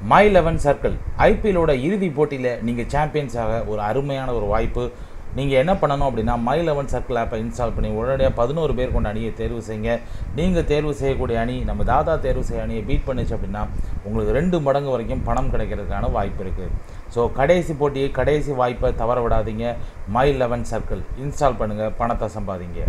my Eleven circle ஐபிஎல்லோட இறுதி போட்டியில் நீங்கள் சாம்பியன்ஸாக ஒரு அருமையான ஒரு வாய்ப்பு நீங்கள் என்ன பண்ணணும் அப்படின்னா மை லெவன் சர்க்கிள் ஆப்பை இன்ஸ்டால் பண்ணி உடனடியாக பதினோரு பேர் கொண்ட அணியை தேர்வு செய்யுங்க நீங்கள் தேர்வு செய்யக்கூடிய அணி நம்ம தாதா தேர்வு செய்ய அணியை பீட் பண்ணுச்சு அப்படின்னா உங்களுக்கு ரெண்டு மடங்கு வரைக்கும் பணம் கிடைக்கிறதுக்கான வாய்ப்பு இருக்குது ஸோ கடைசி போட்டியை கடைசி வாய்ப்பை தவற விடாதீங்க மை லெவன் சர்க்கிள் இன்ஸ்டால் பண்ணுங்கள் பணத்தை சம்பாதிங்க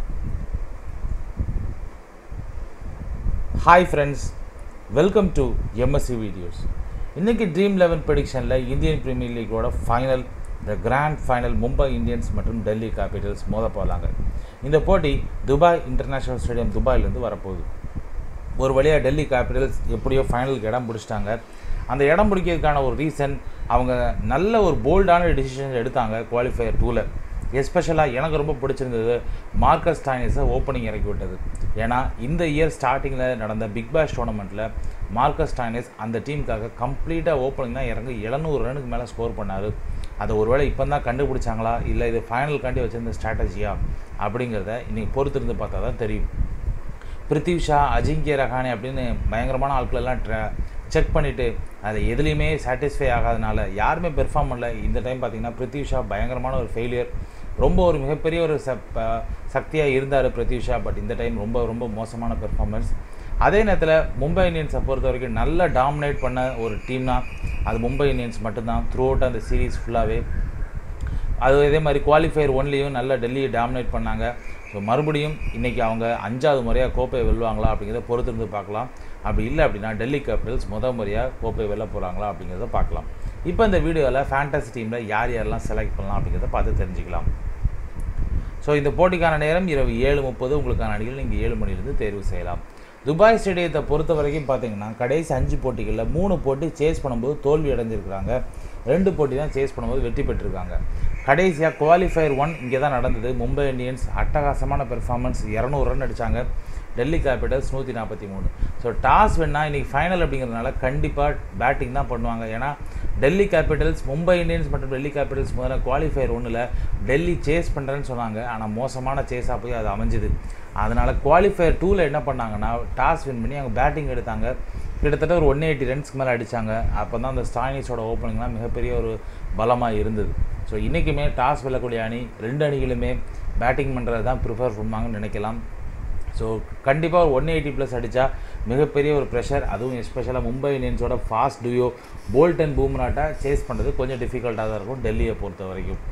hi friends welcome to MSC videos இன்றைக்கி ட்ரீம் லெவன் ப்ரெடிக்ஷனில் இந்தியன் பிரீமியர் லீக்கோட final the grand final Mumbai Indians மற்றும் டெல்லி கேபிட்டல்ஸ் மோத போகலாங்க இந்த போட்டி துபாய் இன்டர்நேஷ்னல் ஸ்டேடியம் துபாயிலேருந்து வரப்போகுது ஒரு வழியாக டெல்லி கேபிட்டல்ஸ் எப்படியோ ஃபைனலுக்கு இடம் பிடிச்சிட்டாங்க அந்த இடம் பிடிக்கிறதுக்கான ஒரு ரீசன் அவங்க நல்ல ஒரு போல்டான டிசிஷன் எடுத்தாங்க குவாலிஃபயர் டூவில் எஸ்பெஷலாக எனக்கு ரொம்ப பிடிச்சிருந்தது மார்க்கஸ் டாயினிஸை ஓப்பனிங் இறக்கி விட்டது ஏன்னா இந்த இயர் ஸ்டார்டிங்கில் நடந்த பிக் பேஷ் டோர்னமெண்ட்டில் மார்க்கஸ் டாயினிஸ் அந்த டீமுக்காக கம்ப்ளீட்டாக ஓப்பனிங் தான் இறங்கி எழுநூறு ரனுக்கு மேலே ஸ்கோர் பண்ணார் அதை ஒருவேளை இப்போ தான் கண்டுபிடிச்சாங்களா இல்லை இது ஃபைனலுக்காண்டி வச்சிருந்த ஸ்ட்ராட்டஜியா அப்படிங்கிறத இன்றைக்கி பொறுத்திருந்து பார்த்தா தான் தெரியும் பிருத்திவ்ஷா அஜிங்கிய ரஹானே அப்படின்னு பயங்கரமான ஆட்களெல்லாம் ட்ர செக் பண்ணிவிட்டு அது எதுலேயுமே சாட்டிஸ்ஃபை ஆகாதனால யாருமே பெர்ஃபார்ம் பண்ணல இந்த டைம் பார்த்திங்கன்னா பிருத்திவ்ஷா பயங்கரமான ஒரு ஃபெயிலியர் ரொம்ப ஒரு மிகப்பெரிய ஒரு ச சக்தியாக இருந்தார் பிருத்திவ்ஷா பட் இந்த டைம் ரொம்ப ரொம்ப மோசமான பெர்ஃபார்மன்ஸ் அதே நேரத்தில் மும்பை இந்தியன்ஸை பொறுத்த வரைக்கும் நல்லா டாமினேட் பண்ண ஒரு டீம்னா அது மும்பை இந்தியன்ஸ் மட்டும்தான் த்ரூ அவுட் அந்த சீரீஸ் ஃபுல்லாகவே அது இதே மாதிரி குவாலிஃபயர் ஒன்லேயும் நல்லா டெல்லியை டாமினேட் பண்ணாங்க ஸோ மறுபடியும் இன்றைக்கி அவங்க அஞ்சாவது முறையாக கோப்பையை வெல்வாங்களா அப்படிங்கிறத பொறுத்திருந்து பார்க்கலாம் அப்படி இல்லை அப்படின்னா டெல்லி கேபிட்டல்ஸ் முத முறையாக கோப்பை வெல்ல போகிறாங்களா அப்படிங்கிறத பார்க்கலாம் இப்போ இந்த வீடியோவில் ஃபேண்டசி டீமில் யார் யாரெல்லாம் செலக்ட் பண்ணலாம் அப்படிங்கிறத பார்த்து தெரிஞ்சுக்கலாம் ஸோ இந்த போட்டிக்கான நேரம் இரவு ஏழு முப்பது உங்களுக்கான அணிகள் நீங்கள் ஏழு மணிலிருந்து தேர்வு செய்யலாம் துபாய் ஸ்டேடியத்தை பொறுத்த வரைக்கும் பார்த்தீங்கன்னா கடைசி அஞ்சு போட்டிகளில் மூணு போட்டி சேஸ் பண்ணும்போது தோல்வி அடைஞ்சிருக்கிறாங்க ரெண்டு போட்டி தான் சேஸ் பண்ணும்போது வெற்றி பெற்றிருக்காங்க கடைசியாக குவாலிஃபயர் ஒன் இங்கே தான் நடந்தது மும்பை இந்தியன்ஸ் அட்டகாசமான பெர்ஃபார்மன்ஸ் இரநூறு ரன் அடித்தாங்க டெல்லி கேபிட்டல்ஸ் நூற்றி நாற்பத்தி மூணு ஸோ டாஸ் வேணா இன்றைக்கி ஃபைனல் அப்படிங்கிறதுனால கண்டிப்பாக பேட்டிங் தான் பண்ணுவாங்க ஏன்னா டெல்லி கேபிட்டல்ஸ் மும்பை இந்தியன்ஸ் மற்றும் டெல்லி கேபிட்டல்ஸ் முதல்ல குவாலிஃபயர் ஒன்றில் டெல்லி சேஸ் பண்ணுறேன்னு சொன்னாங்க ஆனால் மோசமான சேஸாக போய் அது அமைஞ்சுது அதனால் குவாலிஃபயர் டூவில் என்ன பண்ணாங்கன்னா டாஸ் வின் பண்ணி அவங்க பேட்டிங் எடுத்தாங்க கிட்டத்தட்ட ஒரு ஒன் எயிட்டி ரன்ஸ்க்கு மேலே அடித்தாங்க அப்போ தான் அந்த ஸ்டாயினிஸோட ஓப்பனிங்லாம் மிகப்பெரிய ஒரு பலமாக இருந்தது ஸோ இன்றைக்குமே டாஸ் வெல்லக்கூடிய அணி ரெண்டு அணிகளுமே பேட்டிங் பண்ணுறது தான் ப்ரிஃபர் பண்ணுவாங்கன்னு நினைக்கலாம் ஸோ கண்டிப்பாக ஒரு ஒன் எயிட்டி ப்ளஸ் அடித்தா மிகப்பெரிய ஒரு ப்ரெஷர் அதுவும் எஸ்பெஷலாக மும்பை இந்தியன்ஸோட ஃபாஸ்ட் டியூயோ போல்ட் அண்ட் பூம்ராட்டா சேஸ் பண்ணுறது கொஞ்சம் டிஃபிகல்ட்டாக தான் இருக்கும் டெல்லியை பொறுத்த வரைக்கும்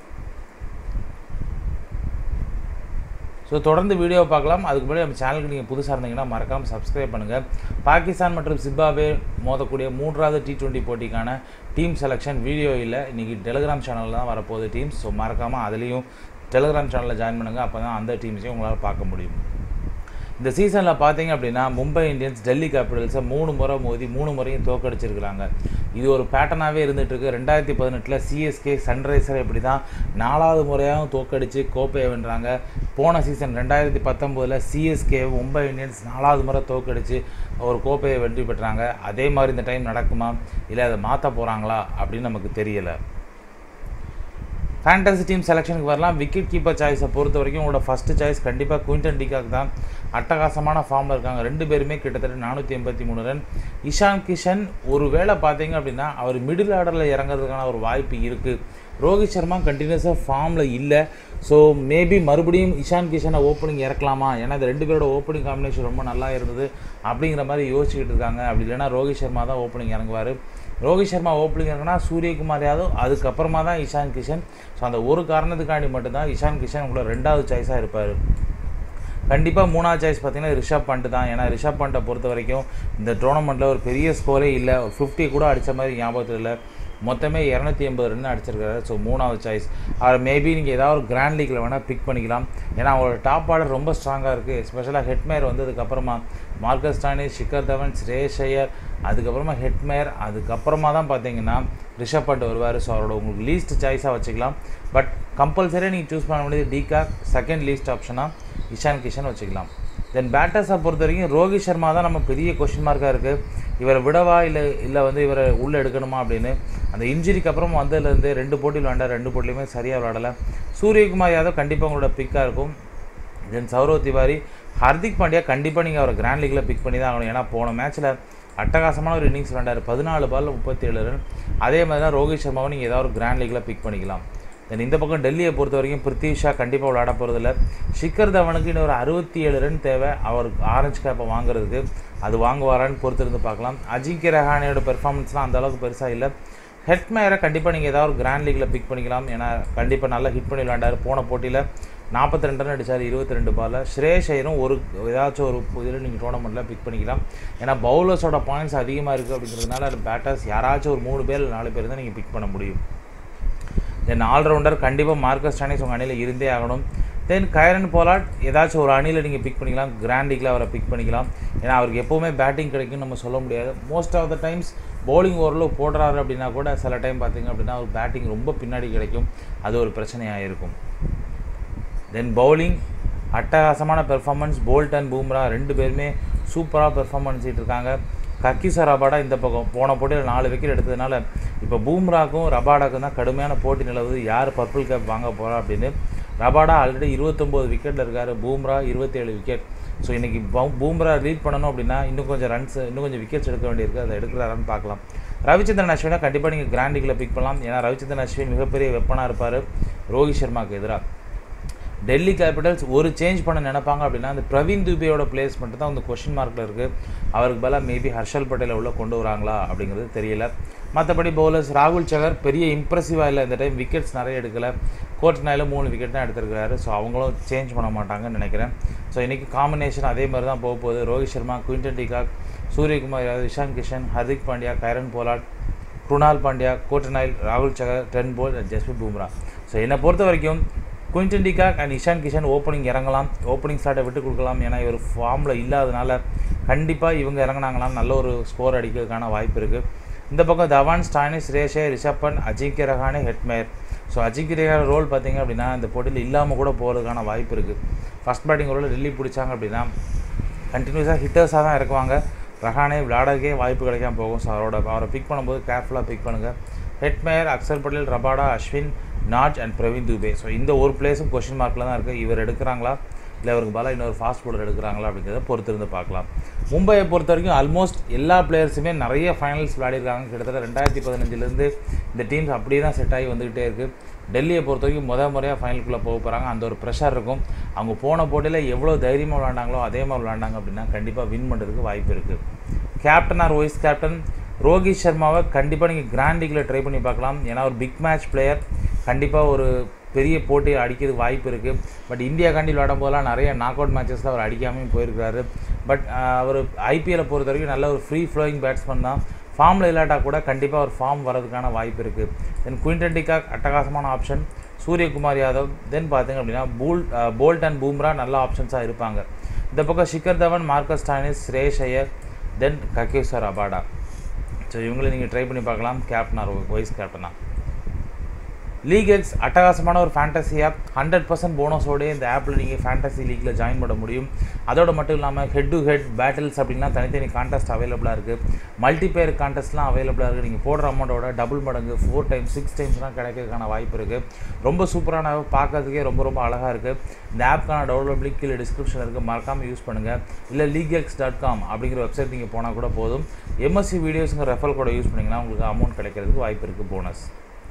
ஸோ தொடர்ந்து வீடியோ பார்க்கலாம் அதுக்கு முன்னாடி நம்ம சேனலுக்கு நீங்கள் புதுசாக இருந்தீங்கன்னா மறக்காமல் சப்ஸ்கிரைப் பண்ணுங்கள் பாகிஸ்தான் மற்றும் சிம்பாவே மோதக்கூடிய மூன்றாவது டி டுவெண்ட்டி போட்டிக்கான டீம் செலெக்ஷன் வீடியோ இல்லை இன்றைக்கி டெலிகிராம் சேனலில் தான் வரப்போகுது டீம்ஸ் ஸோ மறக்காமல் அதுலேயும் டெலிகிராம் சேனலில் ஜாயின் பண்ணுங்கள் அப்போ தான் அந்த டீம்ஸையும் உங்களால் பார்க்க முடியும் இந்த சீசனில் பார்த்தீங்க அப்படின்னா மும்பை இந்தியன்ஸ் டெல்லி கேபிட்டல்ஸை மூணு முறை மோதி மூணு முறையும் தோக்கடிச்சிருக்கிறாங்க இது ஒரு பேட்டர்னாகவே இருந்துகிட்ருக்கு ரெண்டாயிரத்தி பதினெட்டில் சிஎஸ்கே சன்ரைசர் இப்படி தான் நாலாவது முறையாகவும் தோக்கடித்து கோப்பையை வென்றாங்க போன சீசன் ரெண்டாயிரத்தி பத்தொம்போதில் சிஎஸ்கே மும்பை இந்தியன்ஸ் நாலாவது முறை தோக்கடித்து ஒரு கோப்பையை வெற்றி பெற்றாங்க அதே மாதிரி இந்த டைம் நடக்குமா இல்லை அதை மாற்ற போகிறாங்களா அப்படின்னு நமக்கு தெரியலை ஃபேண்டசி டீம் செலெக்ஷனுக்கு வரலாம் விக்கெட் கீப்பர் சாய்ஸை பொறுத்த வரைக்கும் உங்களோட ஃபஸ்ட்டு சாய்ஸ் கண்டிப்பாக குவிண்டன் டிகாக் தான் அட்டகாசமான ஃபார்மில் இருக்காங்க ரெண்டு பேருமே கிட்டத்தட்ட நானூற்றி எண்பத்தி மூணு ரன் இஷான் கிஷன் ஒரு வேளை பார்த்தீங்க அப்படின்னா அவர் மிடில் ஆர்டரில் இறங்குறதுக்கான ஒரு வாய்ப்பு இருக்குது ரோஹித் சர்மா கண்டினியூஸாக ஃபார்மில் இல்லை ஸோ மேபி மறுபடியும் இஷான் கிஷனை ஓப்பனிங் இறக்கலாமா ஏன்னா இந்த ரெண்டு பேரோட ஓப்பனிங் காம்பினேஷன் ரொம்ப நல்லா இருந்தது அப்படிங்கிற மாதிரி யோசிச்சுக்கிட்டு இருக்காங்க அப்படி இல்லைன்னா ரோஹித் சர்மா தான் ஓப்பனிங் இறங்குவார் ரோஹித் சர்மா ஓப்பனிங் இறங்கினா சூரியகுமார் யாதவ் அதுக்கப்புறமா தான் இஷான் கிஷன் ஸோ அந்த ஒரு காரணத்துக்காண்டி மட்டும்தான் இஷான் கிஷன் உங்களோட ரெண்டாவது சாய்ஸாக இருப்பார் கண்டிப்பாக மூணாவது சாய்ஸ் பார்த்தீங்கன்னா ரிஷப் பண்ட் தான் ஏன்னா ரிஷப் பண்ட்டை பொறுத்த வரைக்கும் இந்த டோர்னமெண்ட்டில் ஒரு பெரிய ஸ்கோரே இல்லை ஒரு ஃபிஃப்டி கூட அடித்த மாதிரி ஞாபகத்தில் இல்லை மொத்தமே இரநூத்தி எண்பது ரன் அடிச்சிருக்காரு ஸோ மூணாவது சாய்ஸ் அவர் மேபி நீங்கள் ஏதாவது ஒரு கிராண்ட் லீக்கில் வேணால் பிக் பண்ணிக்கலாம் ஏன்னா அவரோட டாப் ஆர்டர் ரொம்ப ஸ்ட்ராங்காக இருக்குது எஸ்பெஷலாக ஹெட்மேர் வந்ததுக்கப்புறமா மார்க்கஸ் டானி ஷிகர் தவன் ஸ்ரேஷ் ஐயர் அதுக்கப்புறமா ஹெட்மேர் அதுக்கப்புறமா தான் பார்த்தீங்கன்னா ரிஷப் பண்ட் வருவார் ஸோ அவரோட உங்களுக்கு லீஸ்ட் சாய்ஸாக வச்சுக்கலாம் பட் கம்பல்சரியாக நீங்கள் சூஸ் பண்ண வேண்டியது டிகாக் செகண்ட் லீஸ்ட் ஆப்ஷனாக இஷான் கிஷன் வச்சுக்கலாம் தென் பேட்டர்ஸை பொறுத்த வரைக்கும் ரோஹித் சர்மா தான் நம்ம பெரிய கொஷின் மார்க்காக இருக்குது இவரை விடவா இல்லை இல்லை வந்து இவரை உள்ளே எடுக்கணுமா அப்படின்னு அந்த இன்ஜுரிக்கு அப்புறம் வந்ததுலேருந்து ரெண்டு போட்டியில் விளாண்டா ரெண்டு போட்டிலையுமே சரியாக விளாடலை சூரியகுமார் யாதவ் கண்டிப்பாக உங்களோட பிக்காக இருக்கும் தென் சௌரவ் திவாரி ஹர்திக் பாண்டியா கண்டிப்பாக நீங்கள் அவரை கிராண்ட் லீக்கில் பிக் பண்ணி தான் ஆகணும் ஏன்னா போன மேட்ச்சில் அட்டகாசமான ஒரு இன்னிங்ஸ் விளாண்டார் பதினாலு பாலில் முப்பத்தி ஏழு ரன் அதே மாதிரி தான் ரோஹித் சர்மாவும் நீங்கள் ஏதாவது ஒரு கிராண்ட் லீக்கில் பிக் பண்ணிக்கலாம் தென் இந்த பக்கம் டெல்லியை பொறுத்த வரைக்கும் பிருத்வி ஷா கண்டிப்பாக விளையாட போகிறதில்ல ஷிக்கர் தவனுக்கு இன்னும் ஒரு அறுபத்தி ஏழு ரன் தேவை அவர் ஆரஞ்சு கேப்பை வாங்குறதுக்கு அது வாங்குவாரான்னு பொறுத்திருந்து பார்க்கலாம் அஜிங்கிய ரஹானியோட பெர்ஃபார்மன்ஸ்லாம் அந்த அளவுக்கு பெருசாக இல்லை ஹெட்மேயரை கண்டிப்பாக நீங்கள் ஏதாவது ஒரு கிராண்ட் லீக்கில் பிக் பண்ணிக்கலாம் ஏன்னா கண்டிப்பாக நல்லா ஹிட் பண்ணி விளையாண்டார் போன போட்டியில் நாற்பத்தி ரெண்டு ரன் அடித்தார் இருபத்தி ரெண்டு பாலில் ஸ்ரேஷ் ஐயரும் ஒரு ஏதாச்சும் ஒரு இதில் நீங்கள் டோர்னமெண்ட்டில் பிக் பண்ணிக்கலாம் ஏன்னா பவுலர்ஸோட பாயிண்ட்ஸ் அதிகமாக இருக்குது அப்படிங்கிறதுனால பேட்டர்ஸ் யாராச்சும் ஒரு மூணு பேர் நாலு பேர் தான் நீங்கள் பிக் பண்ண முடியும் தென் ஆல்ரவுண்டர் கண்டிப்பாக மார்க்கஸ் ஸ்டானிஸ் உங்கள் அணியில் இருந்தே ஆகணும் தென் கைரன் போலாட் ஏதாச்சும் ஒரு அணியில் நீங்கள் பிக் பண்ணிக்கலாம் கிராண்ட் லீக்கில் அவரை பிக் பண்ணிக்கலாம் ஏன்னா அவருக்கு எப்போவுமே பேட்டிங் கிடைக்கும்னு நம்ம சொல்ல முடியாது most of the times bowling ஓரளவு போடுறாரு அப்படின்னா கூட சில டைம் பார்த்தீங்க அப்படின்னா அவர் பேட்டிங் ரொம்ப பின்னாடி கிடைக்கும் அது ஒரு பிரச்சனையாக இருக்கும் தென் பவுலிங் அட்டகாசமான பெர்ஃபார்மன்ஸ் போல்ட் அண்ட் பூம்ரா ரெண்டு பேருமே சூப்பராக பெர்ஃபார்மன்ஸ் இருக்காங்க கக்கிசா ரபாடா இந்த பக்கம் போன போட்டியில் நாலு விக்கெட் எடுத்ததுனால இப்போ பூம்ராக்கும் ரபாடாக்கும் தான் கடுமையான போட்டி நிலவுது யார் பர்பிள் கேப் வாங்க போகிறா அப்படின்னு ரபாடா ஆல்ரெடி இருபத்தொம்போது விக்கெட்டில் இருக்கார் பூம்ரா இருபத்தேழு விக்கெட் ஸோ இன்றைக்கி பூம்ரா லீட் பண்ணணும் அப்படின்னா இன்னும் கொஞ்சம் ரன்ஸ் இன்னும் கொஞ்சம் விக்கெட்ஸ் எடுக்க வேண்டியிருக்கு அதை எடுக்கிறாரான்னு பார்க்கலாம் ரவிச்சந்திரன் அஸ்வினை கண்டிப்பாக நீங்கள் கிராண்ட் லீக்கில் பிக் பண்ணலாம் ஏன்னா ரவிச்சந்திரன் அஸ்வின் மிகப்பெரிய வெப்பனாக இருப்பார் ரோஹித் சர்மாவுக்கு எதிராக டெல்லி கேபிட்டல்ஸ் ஒரு சேஞ்ச் பண்ண நினைப்பாங்க அப்படின்னா அந்த பிரவீன் துபேயோட பிளேஸ்மெண்ட் தான் வந்து கொஷின் மார்க்கில் இருக்குது அவருக்கு பதிலாக மேபி ஹர்ஷல் பட்டேலை உள்ள கொண்டு வராங்களா அப்படிங்கிறது தெரியல மற்றபடி பவுலர்ஸ் ராகுல் சகர் பெரிய இம்ப்ரெசிவாக இல்லை இந்த டைம் விக்கெட்ஸ் நிறைய எடுக்கலை கோர்ட் நாயில் மூணு விக்கெட் தான் எடுத்திருக்கிறாரு ஸோ அவங்களும் சேஞ்ச் பண்ண மாட்டாங்கன்னு நினைக்கிறேன் ஸோ இன்றைக்கி காம்பினேஷன் அதே மாதிரி தான் போக போகுது Rohit Sharma Quinton de Kock Suryakumar Yadav Ishan Kishan Hardik Pandya Kieron Pollard Krunal Pandya Coulter Nile ராகுல் Chahar Trent Boult Jasprit Bumrah so என்னை பொறுத்த வரைக்கும் Quinton de Kock and Ishan Kishan opening இறங்கலாம் ஓப்பனிங் ஸ்டார்ட்டை விட்டு கொடுக்கலாம் ஏன்னா இவர் ஃபார்மில் இல்லாதனால கண்டிப்பாக இவங்க இறங்கினாங்கன்னா நல்ல ஒரு ஸ்கோர் அடிக்கிறதுக்கான வாய்ப்பு இருக்குது இந்த பக்கம் தவான் ஸ்டானிஸ் ரேஷே ரிஷப்பன் Ajinkya Rahane Hetmyer so Ajinkya Rahane role பார்த்தீங்க அப்படின்னா இந்த போட்டியில் இல்லாமல் கூட போகிறதுக்கான வாய்ப்பு இருக்குது ஃபஸ்ட் பேட்டிங் ரோல் டெல்லி பிடிச்சாங்க அப்படின்னா கண்டினியூஸாக ஹிட்டர்ஸாக தான் இறக்குவாங்க ரஹானே விளையாடக்கே வாய்ப்பு கிடைக்காம போகும் ஸோ அவரோட அவரை பிக் பண்ணும்போது கேர்ஃபுல்லாக பிக் பண்ணுங்கள் Hetmyer Axar Patel Rabada Ashwin Nortje and Praveen Dubey so இந்த ஒரு பிளேஸும் கொஷின் மார்க்கில் தான் இருக்குது இவர் எடுக்கிறாங்களா இல்லை இவருக்கு பதிலாக இன்னொரு ஃபாஸ்ட் பவுலர் எடுக்கிறாங்களா அப்படிங்கிறத பொறுத்திருந்து பார்க்கலாம் மும்பையை பொறுத்த வரைக்கும் ஆல்மோஸ்ட் எல்லா பிளேயர்ஸுமே நிறைய ஃபைனல்ஸ் விளையாடிருக்காங்க கிட்டத்தட்ட ரெண்டாயிரத்தி பதினஞ்சுலேருந்து இந்த டீம்ஸ் அப்படியே தான் செட் ஆகி வந்துக்கிட்டே இருக்குது டெல்லியை பொறுத்த வரைக்கும் முத முறையாக ஃபைனலுக்குள்ளே போக போகிறாங்க அந்த ஒரு ப்ரெஷர் இருக்கும் அவங்க போன போட்டியில் எவ்வளோ தைரியமாக விளாண்டாங்களோ அதே மாதிரி விளாண்டாங்க அப்படின்னா கண்டிப்பாக வின் பண்ணுறதுக்கு வாய்ப்பு இருக்குது captain or vice captain Rohit சர்மாவை கண்டிப்பாக நீங்கள் கிராண்ட் லீக்கில் ட்ரை பண்ணி பார்க்கலாம் ஏன்னா ஒரு பிக் மேட்ச் பிளேயர் கண்டிப்பாக ஒரு பெரிய போட்டியை அடிக்கிறதுக்கு வாய்ப்பு இருக்குது பட் இந்தியா காண்டி விளையாடும் போதெல்லாம் நிறைய நாக் அவுட் மேட்சஸில் அவர் அடிக்காமையும் போயிருக்கிறாரு பட் அவர் ஐபிஎல்லை பொறுத்த வரைக்கும் நல்ல ஒரு ஃப்ரீ ஃப்ளோயிங் பேட்ஸ்மேன் தான் ஃபார்மில் இல்லாட்டா கூட கண்டிப்பாக ஒரு ஃபார்ம் வரதுக்கான வாய்ப்பு இருக்குது தென் குயின்டன் டிகாக் அட்டகாசமான ஆப்ஷன் சூரியகுமார் யாதவ் தென் பார்த்தீங்க அப்படின்னா பூல் போல்ட் அண்ட் பூம்ரா நல்ல ஆப்ஷன்ஸாக இருப்பாங்க இந்த பக்கம் Shikhar Dhawan Marcus Stoinis Shreyas Iyer then ககேஸ்வர் அபாடா ஸோ இவங்களை நீங்கள் ட்ரை பண்ணி பார்க்கலாம் கேப்டனாக வைஸ் கேப்டனாக லீக் எக்ஸ் அட்டகாசமான ஒரு ஃபேண்டசி ஆப் ஹண்ட்ரட் பர்சன்ட் போனஸோடய இந்த ஆப்பில் நீங்கள் ஃபேண்டசி லீக்கில் ஜாயின் பண்ண முடியும் அதோட மட்டும் இல்லாமல் ஹெட் டு ஹெட் பேட்டில்ஸ் அப்படின்னா தனித்தனி கான்டெஸ்ட் அவைலபிளாக இருக்குது மல்டிபிளேயர் கான்டெஸ்ட்லாம் அவைலபிளாக இருக்குது நீங்கள் போடுற அமௌண்ட்டோட டபுள் மடங்கு ஃபோர் டைம்ஸ் சிக்ஸ் டைம்ஸ்லாம் கிடைக்கிறதுக்கான வாய்ப்பு இருக்குது ரொம்ப சூப்பரான app, பார்க்கறதுக்கே ரொம்ப ரொம்ப அழகாக இருக்குது இந்த ஆப்க்கான டவுன்லோட் லிங்க் கீழே டிஸ்கிரிப்ஷன் இருக்குது மறக்காமல் யூஸ் பண்ணுங்கள் இல்லை லீக் எக்ஸ் டாட் காம் அப்படிங்கிற வெப்சைட் நீங்கள் போனால் கூட போதும் எம்எஸ்சி வீடியோஸுங்கிற ரெஃபர் கூட யூஸ் பண்ணிங்கன்னா உங்களுக்கு அமௌண்ட் கிடைக்கிறதுக்கு வாய்ப்பு இருக்குது போனஸ்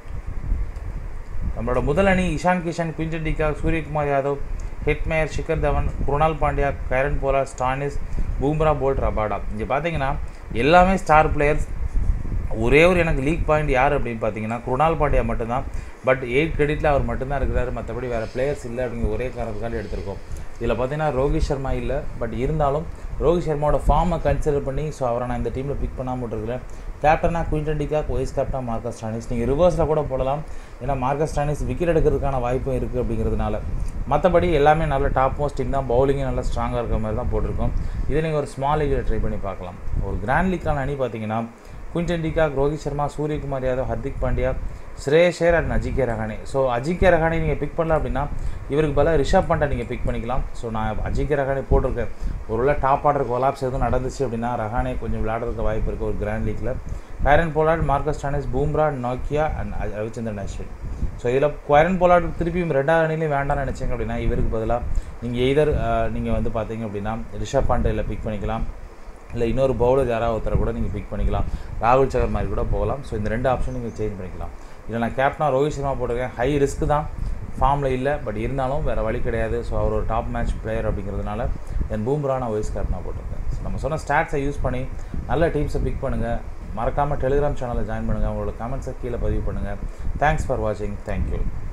நம்மளோட முதல் அணி Ishan Kishan Quinton de Kock Suryakumar Yadav Hetmyer Shikhar Dhawan Krunal Pandya Kieron Pollard Stoinis Bumrah bolt Rabada இங்கே பார்த்தீங்கன்னா எல்லாமே ஸ்டார் பிளேயர்ஸ் ஒரே ஒரு எனக்கு லீக் பாயிண்ட் யார் அப்படின்னு பார்த்தீங்கன்னா குருணால் பாண்டியா மட்டும்தான் பட் எயிட் கிரெடிட்டில் அவர் மட்டும்தான் இருக்கிறாரு மற்றபடி வேறு பிளேயர்ஸ் இல்லை அப்படிங்கிற ஒரே காரணத்துக்காண்டி எடுத்திருக்கோம் இதில் பார்த்தீங்கன்னா ரோஹித் சர்மா இல்லை பட் இருந்தாலும் ரோஹித் சர்மாவோட ஃபார்மை கன்சிடர் பண்ணி ஸோ அவரை நான் இந்த டீமில் பிக் பண்ணாமல் விட்டுருக்கிறேன் கேப்டனாக Quinton de Kock vice captain Marcus Stoinis நீங்கள் ரிவர்ஸில் கூட போடலாம் ஏன்னா மார்க்கஸ் ஸ்டானிஸ் விக்கெட் எடுக்கிறதுக்கான வாய்ப்பும் இருக்குது அப்படிங்கிறதுனால மற்றபடி எல்லாமே நல்ல டாப் மோஸ்ட் டீம் தான் பவுலிங்கும் நல்லா ஸ்ட்ராங்காக இருக்கிற மாதிரி தான் போட்டிருக்கோம் இதை நீங்கள் ஒரு ஸ்மால் லீக்கில் ட்ரை பண்ணி பார்க்கலாம் ஒரு கிராண்ட் லீக்கான அணி பார்த்தீங்கன்னா குயின்டன் டிகாக் ரோஹித் சர்மா சூரியகுமார் யாதவ் ஹர்திக் பாண்டியா ஸ்ரேஷேர் அண்ட் அஜிகே ரஹானே ஸோ அஜிகே ரஹானே நீங்கள் பிக் பண்ணல அப்படின்னா இவருக்கு பதிலாக ரிஷப் பண்டை நீங்கள் பிக் பண்ணிக்கலாம் ஸோ நான் அஜிகே ரஹானே போட்டிருக்கேன் ஒருவேளை டாப் ஆர்டர் கொலாப்ஸ் எதுவும் நடந்துச்சு அப்படின்னா ரஹானே கொஞ்சம் விளையாடுறதுக்கு வாய்ப்பு இருக்குது ஒரு கிராண்ட் லீக்கில் Kieron Pollard Marcus Stoinis Bumrah நோக்கியா அண்ட் ரவிச்சந்திரன் அஸ்வின் ஸோ இதில் குவரன் போலாட் திருப்பியும் ரெண்டாவது அணிலையும் வேண்டாம்னு நினச்சிங்க அப்படின்னா இவருக்கு பதிலாக நீங்கள் எய்தர் நீங்கள் வந்து பார்த்தீங்க அப்படின்னா ரிஷப் பாண்டே இல்லை பிக் பண்ணிக்கலாம் இல்லை இன்னொரு பவுலர் யாராவது ஒருத்தரை கூட நீங்கள் பிக் பண்ணிக்கலாம் ராகுல் சகர் மாதிரி கூட போகலாம் ஸோ இந்த ரெண்டு ஆப்ஷன் நீங்கள் சேஞ்ச் பண்ணிக்கலாம் இல்லை நான் கேப்டனாக ரோஹித் சர்மா போட்டிருக்கேன் ஹை ரிஸ்க் தான் ஃபார்மில் இல்லை பட் இருந்தாலும் வேறு வழி கிடையாது ஸோ அவர் ஒரு டாப் மேட்ச் பிளேயர் அப்படிங்கிறதுனால என் பூம்ரா நான் வைஸ் கேப்டனாக போட்டிருக்கேன் ஸோ நம்ம சொன்ன ஸ்டாட்ஸை யூஸ் பண்ணி நல்ல டீம்ஸை பிக் பண்ணுங்கள் மறக்காமல் டெலிகிராம் சேனலில் ஜாயின் பண்ணுங்கள் உங்களோட கமெண்ட்ஸை கீழே பதிவு பண்ணுங்கள் தேங்க்ஸ் ஃபார் வாட்சிங் தேங்க்யூ